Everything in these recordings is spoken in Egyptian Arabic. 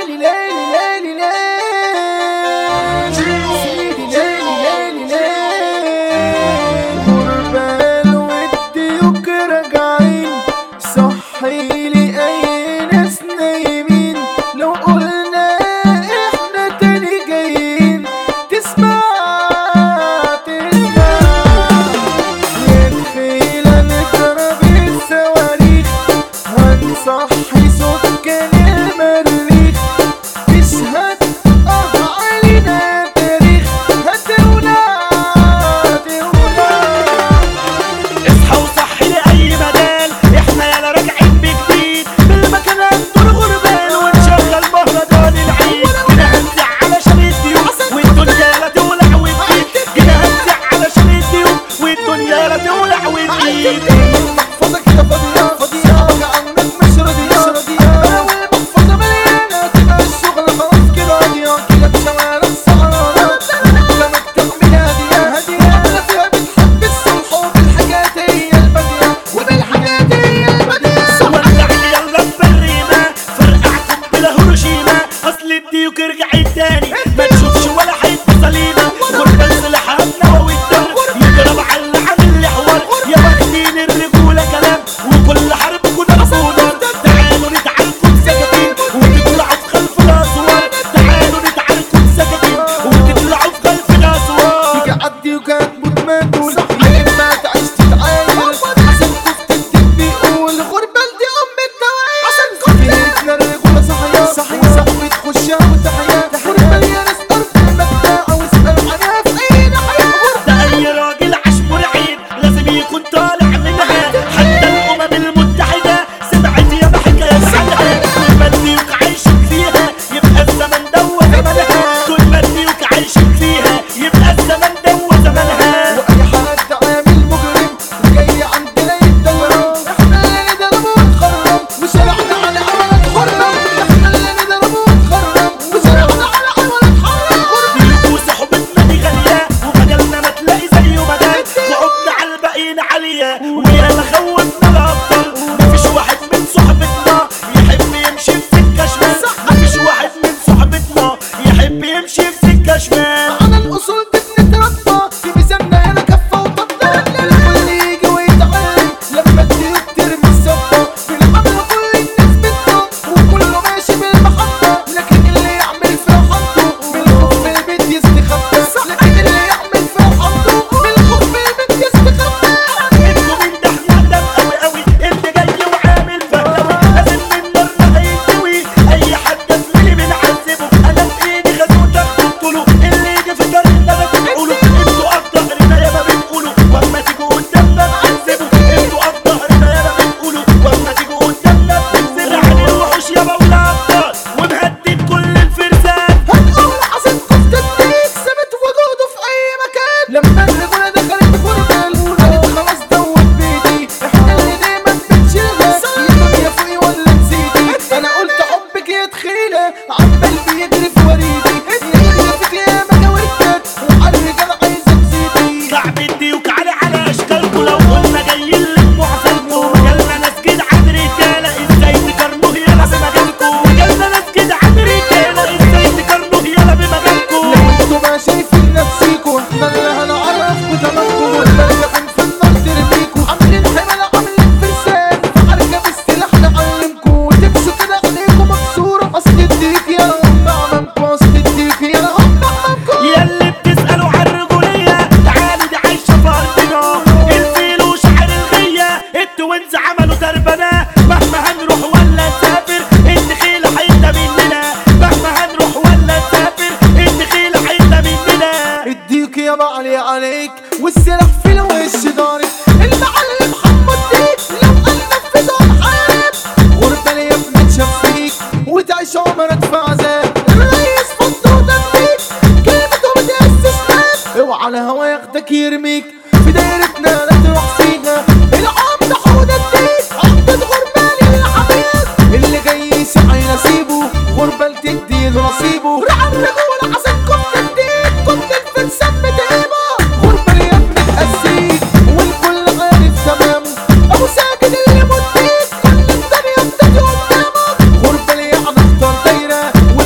ليلي ليلي ليلي ليلي سيدي ليلي ليلي ليلي غربال والديوك راجعين صحيلي اي ناس نايمين لو قلنا احنا تاني جايين تسمع تسمع يدخل نضرب الصواريخ هنصحي سكان المريخ تشهد اه علينا تاريخ هتولع هتولع اصحى وصحي لأي مجال احنا يلا راجعين بجديد بالمكانات دور غربال ونشغل مهرجان العيد كده هنزع علشان الديوك والدنيا لا تولع وتزيد كده هنزع علشان الديوك والدنيا لا تولع وتزيد المحفظة كده فاضية فاضية بقى عنك مش راضية أنا والمحفظة مليانة تبقى الشغل خلاص كده قاضية كده بشوارع السهرانة قدامك تعمل هدية هدية أنا فيها بتحب الصلح وبالحاجات هي البادية وبالحاجات هي البادية ولع يلا بالريمة فرقعكم بلا هيروشيما اصل الديوك رجعت تاني ما تشوفش ولا حته سليمة غربة سلاحها النووي الدم يضرب على اللي عامل لي حوار يا واخدين الرجولة كلام وكل حرب كنا رفوضة تعالوا نتعاركوا بسكاكين وتطلعوا في خلف الاسوار تعالوا نتعاركوا بسكاكين وتطلعوا في خلف الاسوار تيجي عدي وكانت متمدول يا إما تعيش تتعاير حسن كفتة الدب بيقول غربة دي أم الدواير حسن كفتة الرجولة صحية صحية صاحبي تخشها وتحيا غربة يا ناس أرض المبدأ واسأل عنها في أي ناحية ده اي راجل عاش مرعب لازم يكون طالع منها حتى الامم المتحده سمعت يا حكايه عنها طول ما الديوك عايشين فيها يبقى الزمن دوا زمنها طول ما الديوك عايشين فيها يبقى الزمن دوا زمنها وأي حد عامل مجرم جاي عندنا يتدور احنا اللي نضربه ونخرم وشارعنا على عملة حرم احنا اللي نضربه ونخرم وشارعنا على عملة حرم ديوك وصحبتنا دي غاليه ومجالنا ما تلاقي زيه مجال صعوبنا على الباقيين عاليه ويا خوفنا الابطال مفيش واحد من صحبتنا يحب يمشي في سكه شمال مفيش واحد من صحبتنا يحب يمشي في سكه شمال على الأصول دي بنتربى في ميزاننا يانا كفة وطبة الكل يجي ويتعلم لما الديوك ترمي الصفة في الحملة كل الناس بتطق وكله ماشي بالمحبة لكن اللي يعمل في حطه بالخوف في البيت يستخبى لكن اللي يعمل في حطه بالخوف في البيت يستخبى انتوا من ده احنا قدام قوي قوي اللي جاي وعامل فهلوي لازم من نارنا هينتوي اي حد زميلي بنعذبه انا في ايدي خازوق تاخدوا له اللي يجي في طريقنا ده بنقوله انتوا قف ظهرنا ياما بنقوله واما تيجوا قدامنا بنحسبه انتوا قف ظهرنا ياما بنقوله واما تيجوا قدامنا بنحسبه يعني الوحوش يابا والابطال ومهدد كل الفرسان هنقول حسن كفتة الديك ثبت وجوده في أي مكان لما الرجولة دخلت غربال قالت خلاص دوت بيتي احنا اللي دايما بنشيلها يا دنيا فوقي ولا نسيتي أنا قلت حبك يا تخيلة عمال بيجري في وريدي يا فيك يا مجاورتك وعلى الرجال عايزة تزيدي كعب الديوك على على اشكالكم لو قلنا جايين لكم عسلكم جالنا ناس كده عن رجاله ازاي تقارنوه يلا بمجالكم جالنا ناس كده عن رجاله ازاي تقارنوه يلا بمجالكم لو انتوا ما شايفين نفسيكوا احنا اللي هنعرفكوا تمامكم والبلغم في النار ترميكوا عاملين حمل عاملين فرسان في حركة بالسلاح نعلمكوا وتمشوا كده عينيكوا مكسورة اصل الديك يا هم عمامكوا اصل الديك يا هم عمامكوا يا اللي بتسالوا عن الرجوليه تعالوا دي عايشه في ارضنا الفيل وشعر الغيه التوينز عملوا دربنا مهما هنروح ولا نسافر الدخيل حيطه مننا مهما هنروح ولا نسافر الدخيل حيطه مننا الديك يا بعلي عليك والسلاح في الوش دارك المعلم محمد ديك لو قال نفذ هنحارب غربة يا ابني تشفيك وتعيش عمرك في عذاب الرئيس فضه دميك كلمته بتأسس ناس اوعى الهوا ياخدك يرميك في دايرتنا لا تروح فيها العمد حود الديك عمدة غربال الحبيب اللي جاي يسعى نصيبه غربة تديله نصيبه رعب رجول عسل كفت الديك كنت الفرسان بتهيبه غربة يا ابني تأسيك والكل عارف تمام ابو ساكن اللي مديك كل الدنيا بتجي قدامك غربة اللي يعني اختار دايرة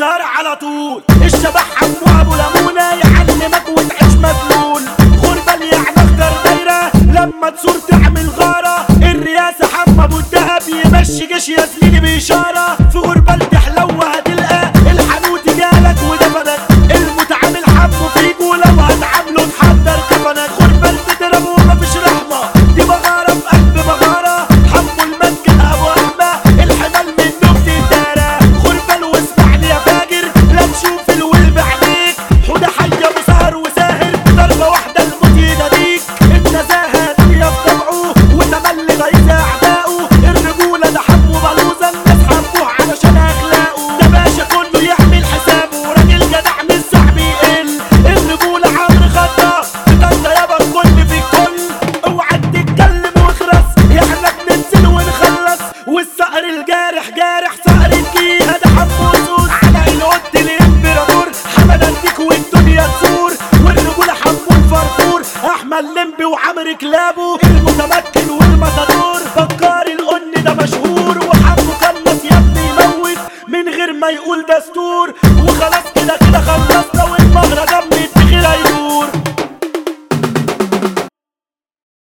يظهر على طول الشبح حمو ابو لمونه يعلمك وتعيش مدلول غربة يعني اختار دايره لما تصور تعمل غاره الرئاسه حمى ابو الدهب يمشي جيش يا زميلي باشاره في غربة تحلو هتلقى الحانوت جالك ودفنك المتعامل حمو فيك ولو هتعامله تحضر كفنك غربة تضرب ومفيش رحمه دي بغاره في قلب بغاره حمو المسجد ابو احمد الحمال منه بتدارى غربة واسمعني يا فاجر لا تشوف الولب عليك حوده حيه بسهر وساهر ضربه واحده الموت يناديك النزاهه دنيا في طبعه وتملي غيظ اعدائه الرجوله ده حمو بلوزه الناس حبوه علشان اخلاقه ده باشا كله يعمل حسابه راجل جدع مش صاحب يقل الرجوله عمرو خطه انت يابا الكل في الكل اوعى تتكلم واخرس احنا بننزل ونخلص والصقر الجارح جارح صقر الجيهة ده حمو سوس على القد الامبراطور حمد اديك والدنيا تزور والرجولة حمو الفرفور احمد لمبي وعمرو كلابه المتمكن والمتدور بكار القن ده مشهور وحمو كنس يا ابني يموت من غير ما يقول دستور وخلاص